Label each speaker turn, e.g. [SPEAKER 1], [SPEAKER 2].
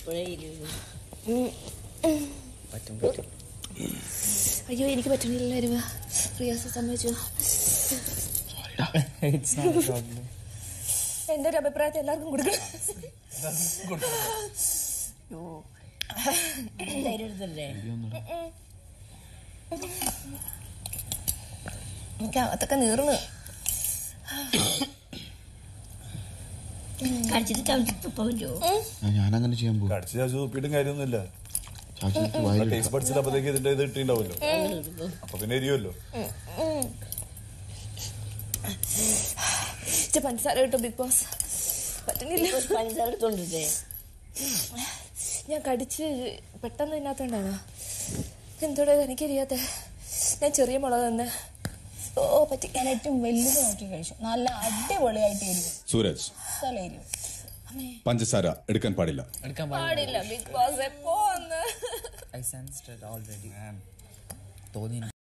[SPEAKER 1] പറ്റും പറ്റും
[SPEAKER 2] അയ്യോ എനിക്ക് പറ്റണില്ല എരിവ റിയാസ് സമ്മതിച്ചു
[SPEAKER 1] ഇറ്റ്സ് നോട്ട് പ്രോബ്ലം
[SPEAKER 2] എന്റെ ഒരു അഭിപ്രായത്തെ എല്ലാവർക്കും കൊടുക്കണം അയ്യോ. എനിക്ക് അകത്തൊക്കെ നീർന്ന്
[SPEAKER 3] കഴിച്ചിട്ട് ചവിട്ടി പോരോ
[SPEAKER 4] ഞാനങ്ങനെ ചെയ്യാൻ പോകും
[SPEAKER 5] കടിച്ച് ചാച്ചു തുപ്പിയിട്ടും കാര്യമൊന്നുമില്ല
[SPEAKER 4] ചാച്ചി വായിൽ
[SPEAKER 5] ടേസ്റ്റ് ബഡ്സിൽ അപ്പത്തേക്ക് ഇതിന്റെ ഇത് ഇട്ടിണ്ടാവല്ലോ അപ്പൊ പിന്നെ എരിയുമല്ലോ
[SPEAKER 2] ഇച്ചിരി പഞ്ചസാര കിട്ടും ബിഗ് ബോസ് പറ്റുന്നില്ല
[SPEAKER 3] പഞ്ചസാര എടുത്തോണ്ടിട്ടേ
[SPEAKER 2] ഞാൻ കടിച്ച് പെട്ടെന്ന് തിന്നാത്തോണ്ടാണ് എന്തോടെ എനിക്കറിയാത്ത ഞാൻ ചെറിയ മുളക് തന്നെ ഓ പറ്റി
[SPEAKER 6] ഞാൻ ഏറ്റവും വലുത് നോക്കി കഴിച്ചു നല്ല അടിപൊളിയായിട്ട് എരിവും
[SPEAKER 7] സൂരജ്
[SPEAKER 6] നല്ല എരിവും
[SPEAKER 7] പഞ്ചസാര എടുക്കാൻ പാടില്ല
[SPEAKER 1] എടുക്കാൻ പാടില്ല
[SPEAKER 2] പാടില്ല ബിഗ് ബോസ് എപ്പോ വന്ന്
[SPEAKER 1] ഐ സെൻസ്ഡ് ഓൾറെഡി തോന്നി